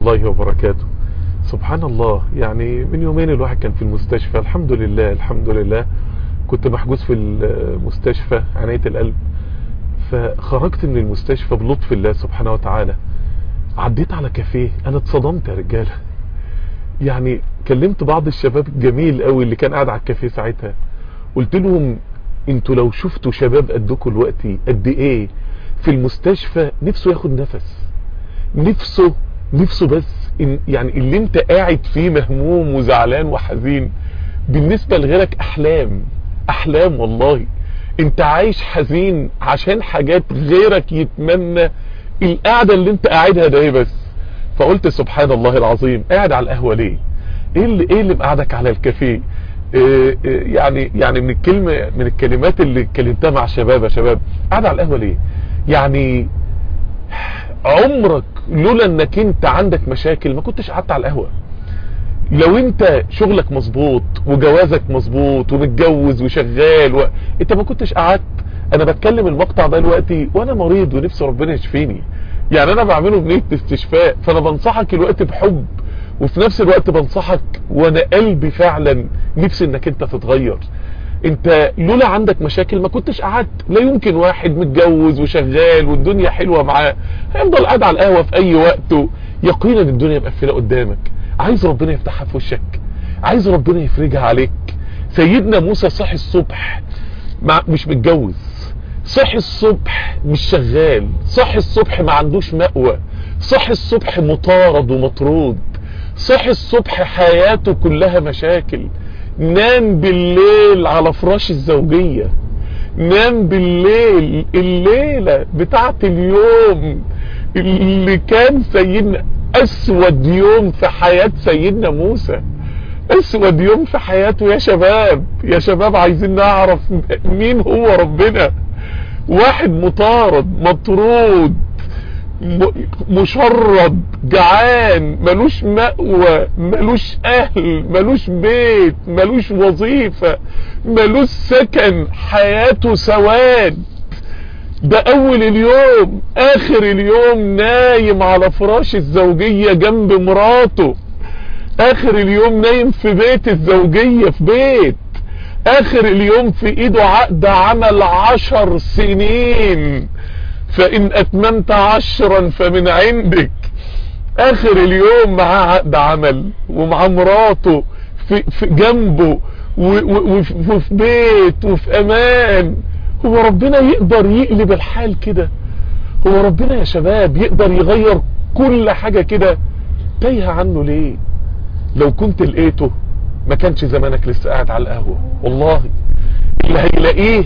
الله وبركاته سبحان الله يعني من يومين الواحد كان في المستشفى الحمد لله الحمد لله كنت محجوز في المستشفى عناية القلب فخرجت من المستشفى بلطف الله سبحانه وتعالى عديت على كافيه انا اتصدمت يا رجالة يعني كلمت بعض الشباب الجميل قوي اللي كان قاعد على الكافيه ساعتها قلت لهم انتوا لو شفتوا شباب قدكم دلوقتي قد ايه في المستشفى نفسه ياخد نفس نفسه نفسه بس إن يعني اللي انت قاعد فيه مهموم وزعلان وحزين بالنسبة لغيرك احلام احلام والله انت عايش حزين عشان حاجات غيرك يتمنى القعدة اللي انت قاعدها ده ايه بس فقلت سبحان الله العظيم قاعد على القهوة ليه ايه اللي ايه اللي مقعدك على الكافيه إيه إيه يعني يعني من الكلمة من الكلمات اللي اتكلمتها مع الشباب يا شباب قاعد على القهوة ليه يعني عمرك لولا انك انت عندك مشاكل ما كنتش قعدت على القهوة لو انت شغلك مظبوط وجوازك مظبوط ومتجوز وشغال و... انت ما كنتش قعدت انا بتكلم المقطع ده دلوقتي وانا مريض ونفسي ربنا يشفيني يعني انا بعمله بنية استشفاء فانا بنصحك الوقت بحب وفي نفس الوقت بنصحك وانا قلبي فعلا نفسي انك انت تتغير انت لولا عندك مشاكل ما كنتش قعدت لا يمكن واحد متجوز وشغال والدنيا حلوة معاه هيفضل قاعد على القهوة في اي وقت يقينا الدنيا مقفلة قدامك عايز ربنا يفتحها في وشك عايز ربنا يفرجها عليك سيدنا موسى صحي الصبح مع مش متجوز صحي الصبح مش شغال صحي الصبح ما عندوش مأوى صحي الصبح مطارد ومطرود صحي الصبح حياته كلها مشاكل نام بالليل على فراش الزوجية نام بالليل الليلة بتاعت اليوم اللي كان سيدنا اسود يوم في حياة سيدنا موسى اسود يوم في حياته يا شباب يا شباب عايزين نعرف مين هو ربنا واحد مطارد مطرود مشرد جعان ملوش مأوى ملوش اهل ملوش بيت ملوش وظيفة ملوش سكن حياته سواد ده اول اليوم اخر اليوم نايم على فراش الزوجية جنب مراته اخر اليوم نايم في بيت الزوجية في بيت اخر اليوم في ايده عقد عمل عشر سنين فان اتممت عشرا فمن عندك اخر اليوم معاه عقد عمل ومع مراته في, في جنبه وفي بيت وفي امان هو ربنا يقدر يقلب الحال كده هو ربنا يا شباب يقدر يغير كل حاجة كده تايه عنه ليه لو كنت لقيته ما كانش زمانك لسه قاعد على القهوة والله اللي هيلاقيه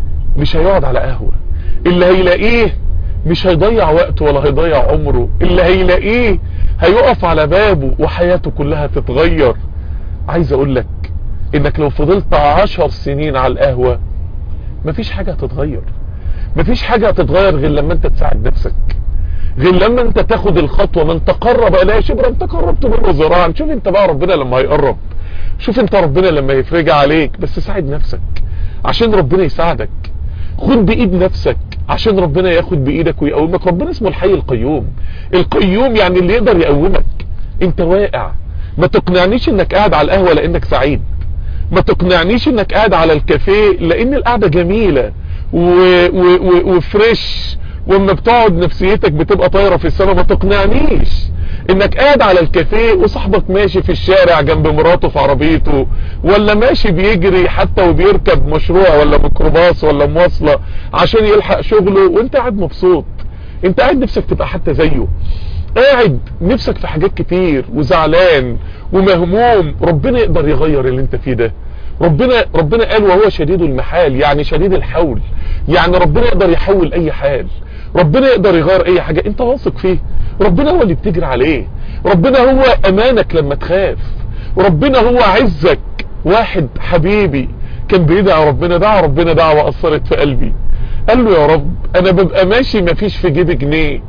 مش هيقعد على قهوة اللي هيلاقيه مش هيضيع وقته ولا هيضيع عمره اللي هيلاقيه هيقف على بابه وحياته كلها تتغير عايز اقول لك انك لو فضلت عشر سنين على القهوة مفيش حاجة هتتغير مفيش حاجة هتتغير غير لما انت تساعد نفسك غير لما انت تاخد الخطوة من تقرب الى شبرا انت قربت منه ذراعا شوف انت بقى ربنا لما هيقرب شوف انت ربنا لما يفرج عليك بس ساعد نفسك عشان ربنا يساعدك خد بايد نفسك عشان ربنا ياخد بايدك ويقومك ربنا اسمه الحي القيوم القيوم يعني اللي يقدر يقومك انت واقع ما تقنعنيش انك قاعد على القهوة لانك سعيد ما تقنعنيش انك قاعد على الكافيه لان القعدة جميلة و... و... و... وفريش واما بتقعد نفسيتك بتبقى طايرة في السماء ما تقنعنيش انك قاعد على الكافيه وصاحبك ماشي في الشارع جنب مراته في عربيته ولا ماشي بيجري حتى وبيركب مشروع ولا ميكروباص ولا مواصلة عشان يلحق شغله وانت قاعد مبسوط انت قاعد نفسك تبقى حتى زيه قاعد نفسك في حاجات كتير وزعلان ومهموم ربنا يقدر يغير اللي انت فيه ده ربنا ربنا قال وهو شديد المحال يعني شديد الحول يعني ربنا يقدر يحول اي حال ربنا يقدر يغير اي حاجة انت واثق فيه ربنا هو اللي بتجري عليه ربنا هو امانك لما تخاف ربنا هو عزك واحد حبيبي كان بيدعى ربنا دعا ربنا دعوة اثرت في قلبي قال له يا رب انا ببقى ماشي مفيش في جيبي جنيه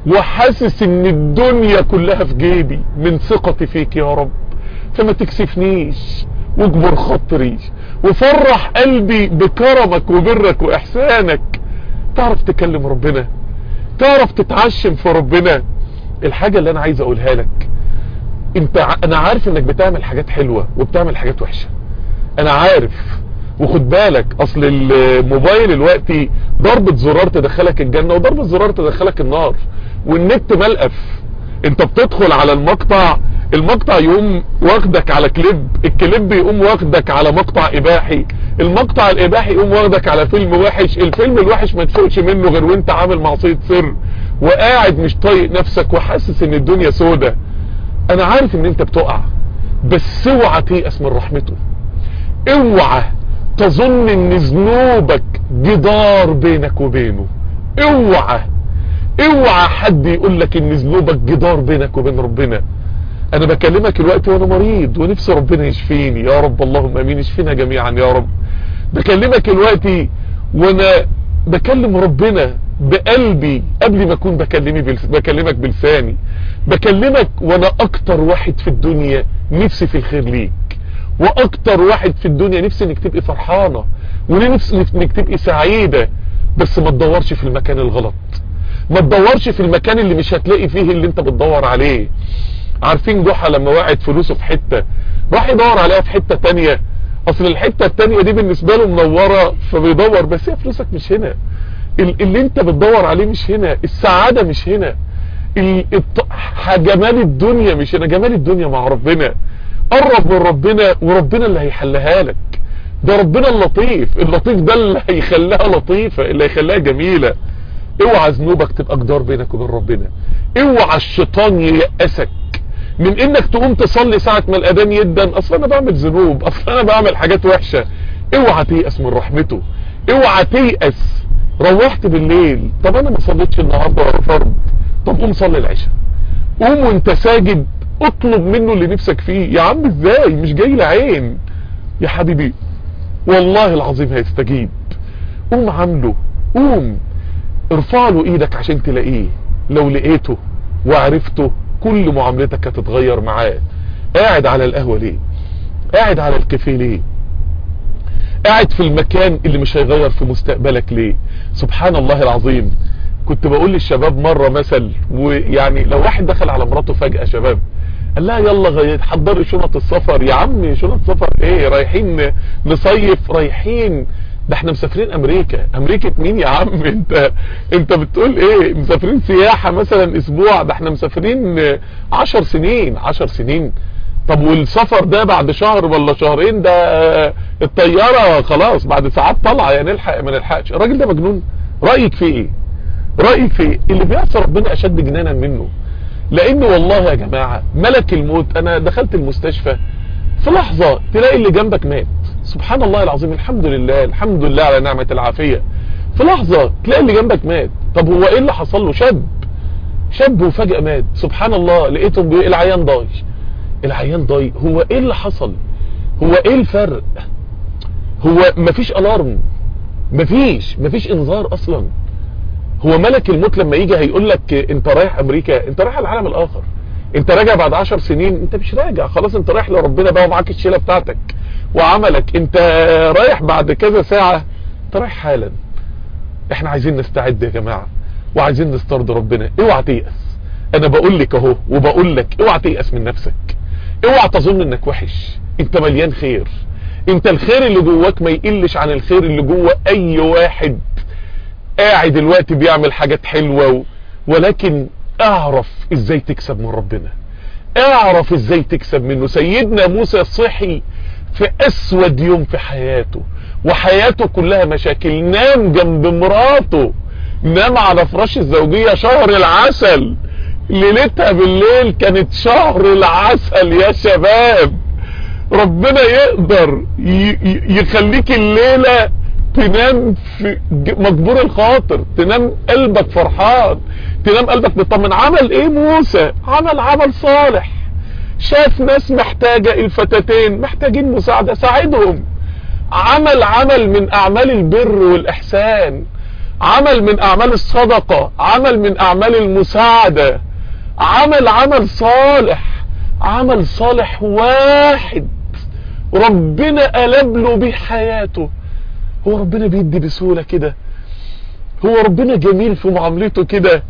وحاسس ان الدنيا كلها في جيبي من ثقتي فيك يا رب فما تكسفنيش واجبر خاطري وفرح قلبي بكرمك وبرك واحسانك تعرف تكلم ربنا تعرف تتعشم في ربنا الحاجة اللي انا عايز اقولها لك انت ع... انا عارف انك بتعمل حاجات حلوة وبتعمل حاجات وحشة انا عارف وخد بالك اصل الموبايل الوقتي ضربة زرار تدخلك الجنة وضربة زرار تدخلك النار والنت ملقف انت بتدخل على المقطع المقطع يقوم واخدك على كليب الكليب يقوم واخدك على مقطع اباحي المقطع الاباحي يقوم واخدك على فيلم وحش الفيلم الوحش ما تفوقش منه غير وانت عامل معصية سر وقاعد مش طايق نفسك وحاسس ان الدنيا سودة انا عارف ان انت بتقع بس اوعى تيأس من رحمته اوعى تظن ان ذنوبك جدار بينك وبينه اوعى اوعى حد يقول لك ان ذنوبك جدار بينك وبين ربنا انا بكلمك الوقت وانا مريض ونفسي ربنا يشفيني يا رب اللهم امين يشفينا جميعا يا رب بكلمك الوقت وانا بكلم ربنا بقلبي قبل ما اكون بكلمي بلس... بكلمك بلساني بكلمك وانا اكتر واحد في الدنيا نفسي في الخير ليك واكتر واحد في الدنيا نفسي انك تبقي فرحانة ونفسي انك تبقي سعيدة بس ما تدورش في المكان الغلط ما تدورش في المكان اللي مش هتلاقي فيه اللي انت بتدور عليه عارفين جحا لما وقعت فلوسه في حتة راح يدور عليها في حتة تانية اصل الحتة التانية دي بالنسبة له منورة فبيدور بس هي فلوسك مش هنا اللي انت بتدور عليه مش هنا السعادة مش هنا جمال الدنيا مش هنا جمال الدنيا مع ربنا قرب من ربنا وربنا اللي هيحلها لك ده ربنا اللطيف اللطيف ده اللي هيخليها لطيفة اللي هيخليها جميلة اوعى ذنوبك تبقى جدار بينك وبين ربنا اوعى الشيطان ييأسك من انك تقوم تصلي ساعة ما الاذان يدن اصلا انا بعمل ذنوب اصلا انا بعمل حاجات وحشة اوعى تيأس من رحمته اوعى تيأس روحت بالليل طب انا ما صليتش النهاردة ولا فرض طب قوم صلي العشاء قوم وانت ساجد اطلب منه اللي نفسك فيه يا عم ازاي مش جاي لعين يا حبيبي والله العظيم هيستجيب قوم عامله قوم ارفع له ايدك عشان تلاقيه لو لقيته وعرفته كل معاملتك هتتغير معاه قاعد على القهوة ليه قاعد على الكافيه ليه قاعد في المكان اللي مش هيغير في مستقبلك ليه سبحان الله العظيم كنت بقول للشباب مرة مثل ويعني لو واحد دخل على مراته فجأة شباب قال لها يلا غير حضري شنط السفر يا عم شنط سفر ايه رايحين نصيف رايحين ده احنا مسافرين امريكا امريكا مين يا عم انت انت بتقول ايه مسافرين سياحة مثلا اسبوع ده احنا مسافرين عشر سنين عشر سنين طب والسفر ده بعد شهر ولا شهرين ده الطيارة خلاص بعد ساعات طالعة يا نلحق ما نلحقش الراجل ده مجنون رأيك في ايه رأيك في ايه اللي بيعصى ربنا اشد جنانا منه لان والله يا جماعة ملك الموت انا دخلت المستشفى في لحظة تلاقي اللي جنبك مات سبحان الله العظيم الحمد لله الحمد لله على نعمة العافية في لحظة تلاقي اللي جنبك مات طب هو ايه اللي حصل له شاب شاب وفجأة مات سبحان الله لقيتهم بي... العيان ضاي العيان ضاي هو ايه اللي حصل هو ايه الفرق هو مفيش الارم مفيش مفيش انذار اصلا هو ملك الموت لما يجي هيقول لك انت رايح امريكا انت رايح على العالم الاخر انت راجع بعد عشر سنين انت مش راجع خلاص انت رايح لربنا بقى ومعاك الشيلة بتاعتك وعملك انت رايح بعد كذا ساعة انت رايح حالا احنا عايزين نستعد يا جماعة وعايزين نسترضي ربنا اوعى تيأس انا بقول لك اهو وبقول لك اوعى تيأس من نفسك اوعى تظن انك وحش انت مليان خير انت الخير اللي جواك ما يقلش عن الخير اللي جوا اي واحد قاعد دلوقتي بيعمل حاجات حلوة و... ولكن اعرف ازاي تكسب من ربنا اعرف ازاي تكسب منه سيدنا موسى صحي في اسود يوم في حياته وحياته كلها مشاكل نام جنب مراته نام على فراش الزوجية شهر العسل ليلتها بالليل كانت شهر العسل يا شباب ربنا يقدر يخليك الليلة تنام في مجبور الخاطر تنام قلبك فرحان تنام قلبك مطمن عمل ايه موسى عمل عمل صالح شاف ناس محتاجة الفتاتين محتاجين مساعدة ساعدهم عمل عمل من اعمال البر والاحسان عمل من اعمال الصدقة عمل من اعمال المساعدة عمل عمل صالح عمل صالح واحد ربنا قلب له بيه حياته هو ربنا بيدي بسهولة كده هو ربنا جميل في معاملته كده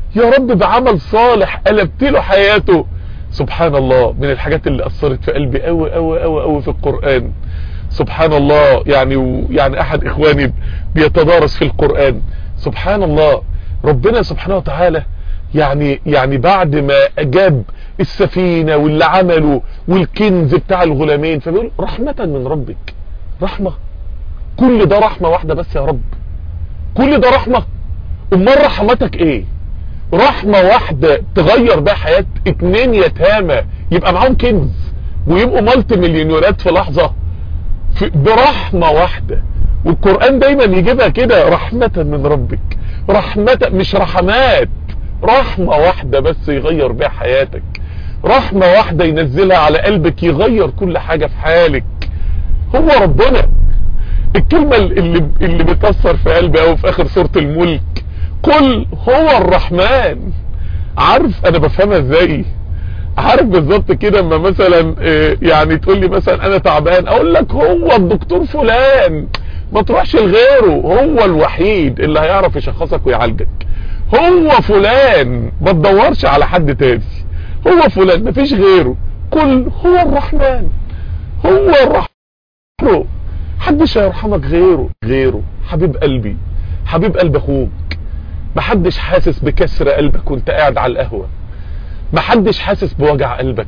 يا رب بعمل صالح قلبت له حياته سبحان الله من الحاجات اللي اثرت في قلبي قوي قوي قوي قوي في القرآن سبحان الله يعني يعني احد اخواني بيتدارس في القرآن سبحان الله ربنا سبحانه وتعالى يعني يعني بعد ما جاب السفينة واللي عمله والكنز بتاع الغلامين فبيقول رحمة من ربك رحمة كل ده رحمة واحدة بس يا رب كل ده رحمة امال رحمتك ايه رحمة واحدة تغير بقى حياة اتنين يتامى يبقى معاهم كنز ويبقوا مالتي مليونيرات في لحظة في برحمة واحدة والقرآن دايما يجيبها كده رحمة من ربك رحمة مش رحمات رحمة واحدة بس يغير بيها حياتك رحمة واحدة ينزلها على قلبك يغير كل حاجة في حالك هو ربنا الكلمة اللي, اللي بتأثر في قلبي او في اخر سورة الملك قل هو الرحمن عارف انا بفهمها ازاي عارف بالظبط كده اما مثلا يعني تقول لي مثلا انا تعبان اقول لك هو الدكتور فلان ما تروحش لغيره هو الوحيد اللي هيعرف يشخصك ويعالجك هو فلان ما تدورش على حد تاني هو فلان مفيش غيره قل هو الرحمن هو الرحمن محدش هيرحمك غيره غيره حبيب قلبي حبيب قلب اخوك محدش حاسس بكسر قلبك وانت قاعد على القهوة محدش حاسس بوجع قلبك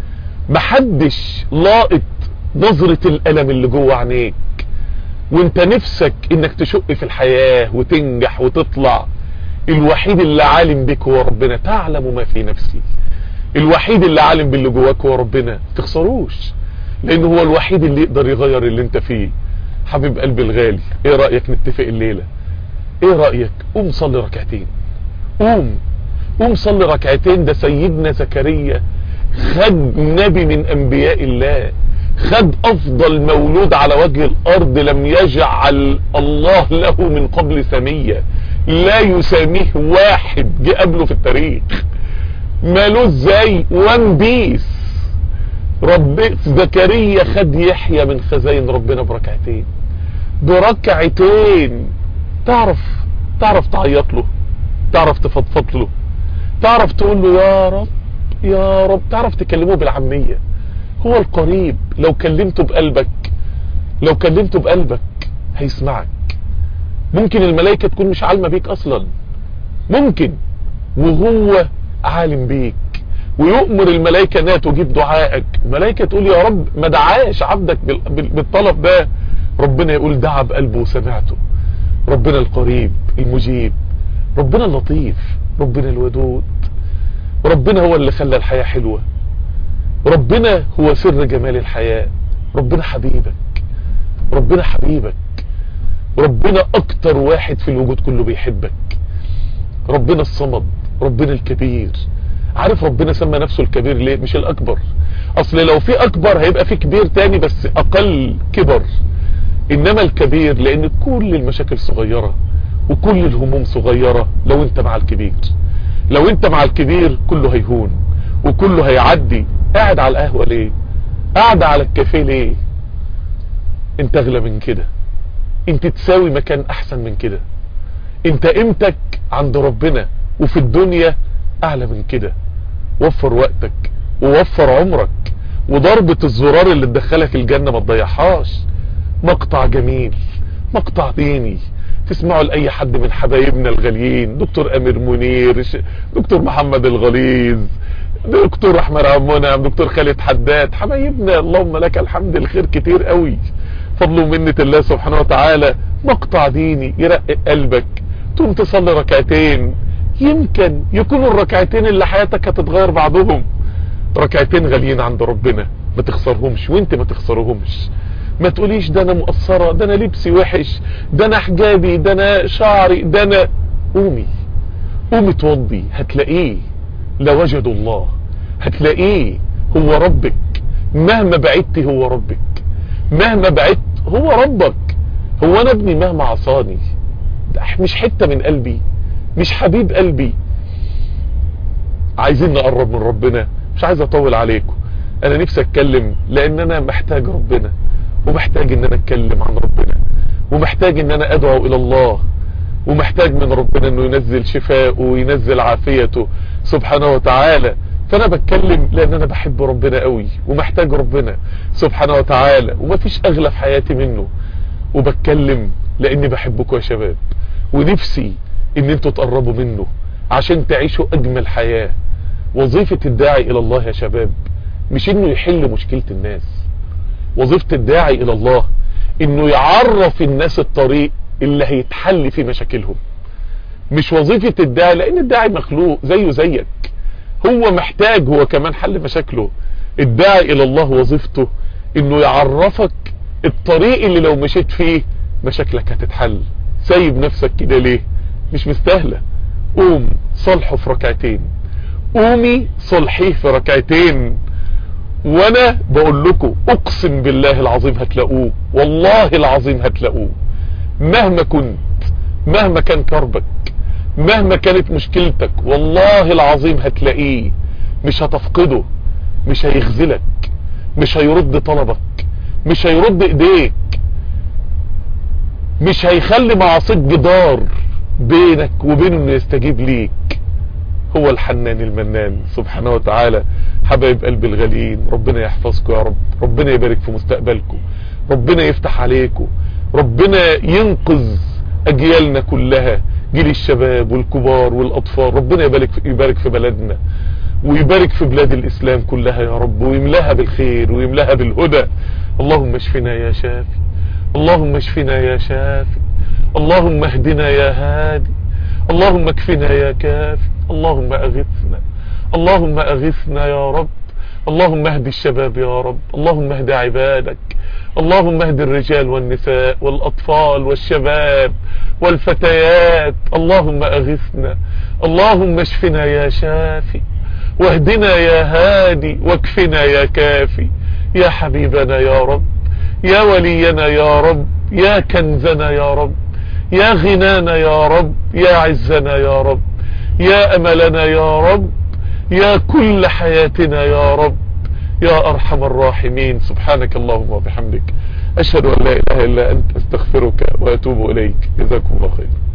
محدش لاقط نظرة الألم اللي جوه عينيك وانت نفسك انك تشق في الحياة وتنجح وتطلع الوحيد اللي عالم بك هو ربنا تعلم ما في نفسي الوحيد اللي عالم باللي جواك هو ربنا تخسروش لانه هو الوحيد اللي يقدر يغير اللي انت فيه حبيب قلبي الغالي ايه رأيك نتفق الليلة ايه رأيك قوم صلي ركعتين قوم قوم صلي ركعتين ده سيدنا زكريا خد نبي من انبياء الله خد افضل مولود على وجه الارض لم يجعل الله له من قبل سمية لا يساميه واحد جه قبله في التاريخ ماله ازاي وان بيس رب زكريا خد يحيى من خزاين ربنا بركعتين بركعتين تعرف تعرف تعيط له تعرف تفضفض له تعرف تقول له يا رب يا رب تعرف تكلمه بالعامية هو القريب لو كلمته بقلبك لو كلمته بقلبك هيسمعك ممكن الملائكة تكون مش عالمة بيك اصلا ممكن وهو عالم بيك ويؤمر الملائكة انها تجيب دعائك الملائكة تقول يا رب ما دعاش عبدك بالطلب ده ربنا يقول دعا بقلبه وسمعته ربنا القريب المجيب ربنا اللطيف ربنا الودود ربنا هو اللي خلى الحياة حلوة ربنا هو سر جمال الحياة ربنا حبيبك ربنا حبيبك ربنا اكتر واحد في الوجود كله بيحبك ربنا الصمد ربنا الكبير عارف ربنا سمى نفسه الكبير ليه مش الاكبر اصل لو في اكبر هيبقى في كبير تاني بس اقل كبر انما الكبير لان كل المشاكل صغيرة وكل الهموم صغيرة لو انت مع الكبير لو انت مع الكبير كله هيهون وكله هيعدي قاعد على القهوة ليه قاعد على الكافيه ليه انت اغلى من كده انت تساوي مكان احسن من كده انت قيمتك عند ربنا وفي الدنيا اعلى من كده وفر وقتك ووفر عمرك وضربة الزرار اللي تدخلك الجنة ما تضيعهاش مقطع جميل مقطع ديني تسمعوا لأي حد من حبايبنا الغاليين دكتور أمير منير دكتور محمد الغليظ دكتور احمد عبد المنعم دكتور خالد حداد حبايبنا اللهم لك الحمد الخير كتير قوي فضل ومنة الله سبحانه وتعالى مقطع ديني يرقق قلبك تقوم تصلي ركعتين يمكن يكونوا الركعتين اللي حياتك هتتغير بعضهم ركعتين غاليين عند ربنا ما تخسرهمش وانت ما تخسرهمش ما تقوليش ده انا مقصرة ده انا لبسي وحش ده انا حجابي ده انا شعري ده انا قومي قومي توضي هتلاقيه لوجدوا الله هتلاقيه هو ربك مهما بعدت هو ربك مهما بعدت هو ربك هو انا ابني مهما عصاني ده مش حتة من قلبي مش حبيب قلبي عايزين نقرب من ربنا مش عايز اطول عليكم انا نفسي اتكلم لان انا محتاج ربنا ومحتاج ان انا اتكلم عن ربنا ومحتاج ان انا ادعو الى الله ومحتاج من ربنا انه ينزل شفاءه وينزل عافيته سبحانه وتعالى فانا بتكلم لان انا بحب ربنا قوي ومحتاج ربنا سبحانه وتعالى ومفيش اغلى في حياتي منه وبتكلم لاني بحبكم يا شباب ونفسي ان انتوا تقربوا منه عشان تعيشوا اجمل حياة وظيفة الداعي الى الله يا شباب مش انه يحل مشكلة الناس وظيفة الداعي الى الله انه يعرف الناس الطريق اللي هيتحل في مشاكلهم مش وظيفة الداعي لان الداعي مخلوق زيه زيك هو محتاج هو كمان حل مشاكله الداعي الى الله وظيفته انه يعرفك الطريق اللي لو مشيت فيه مشاكلك هتتحل سايب نفسك كده ليه مش مستاهله قوم صلحه في ركعتين قومي صلحيه في ركعتين وانا بقول لكم اقسم بالله العظيم هتلاقوه والله العظيم هتلاقوه مهما كنت مهما كان كربك مهما كانت مشكلتك والله العظيم هتلاقيه مش هتفقده مش هيخذلك مش هيرد طلبك مش هيرد ايديك مش هيخلي معاصيك جدار بينك وبينه انه يستجيب ليك هو الحنان المنان سبحانه وتعالى حبايب قلب الغاليين ربنا يحفظكم يا رب ربنا يبارك في مستقبلكم ربنا يفتح عليكم ربنا ينقذ اجيالنا كلها جيل الشباب والكبار والاطفال ربنا يبارك في, يبارك في بلدنا ويبارك في بلاد الاسلام كلها يا رب ويملاها بالخير ويملاها بالهدى اللهم اشفنا يا شافي اللهم اشفنا يا شافي اللهم اهدنا يا هادي اللهم اكفنا يا كافي اللهم اغثنا اللهم اغثنا يا رب اللهم اهد الشباب يا رب اللهم اهد عبادك اللهم اهد الرجال والنساء والاطفال والشباب والفتيات اللهم اغثنا اللهم اشفنا يا شافي واهدنا يا هادي واكفنا يا كافي يا حبيبنا يا رب يا ولينا يا رب يا كنزنا يا رب يا غنانا يا رب يا عزنا يا رب يا املنا يا رب يا كل حياتنا يا رب يا ارحم الراحمين سبحانك اللهم وبحمدك اشهد ان لا اله الا انت استغفرك واتوب اليك جزاكم الله خير